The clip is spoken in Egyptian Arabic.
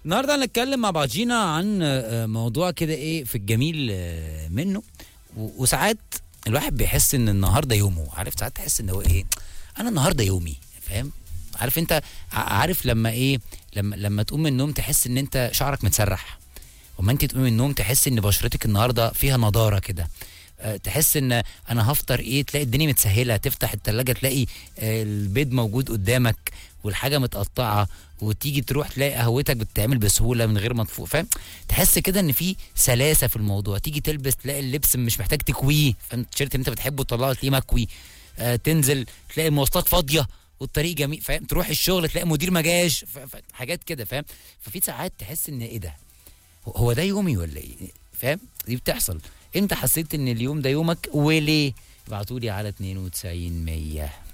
النهارده هنتكلم مع بعضينا عن آه، موضوع كده ايه في الجميل آه، منه و- وساعات الواحد بيحس ان النهارده يومه عارف ساعات تحس ان هو ايه انا النهارده يومي فاهم عارف انت ع- عارف لما ايه لما لما تقوم من النوم تحس ان انت شعرك متسرح وما انت تقوم من النوم تحس ان بشرتك النهارده فيها نضاره كده آه، تحس ان انا هفطر ايه تلاقي الدنيا متسهله تفتح التلاجة تلاقي آه، البيض موجود قدامك والحاجه متقطعه وتيجي تروح تلاقي قهوتك بتتعمل بسهوله من غير ما تفوق فاهم تحس كده ان في سلاسه في الموضوع تيجي تلبس تلاقي اللبس مش محتاج تكويه فاهم التيشيرت اللي انت بتحبه تطلعه تلاقيه مكوي آه تنزل تلاقي المواصلات فاضيه والطريق جميل فاهم تروح الشغل تلاقي مدير ما جاش ف- ف- حاجات كده فاهم ففي ساعات تحس ان ايه ده هو- هو ده يومي ولا ايه فاهم دي بتحصل انت حسيت ان اليوم ده يومك وليه ابعتوا لي على 92 100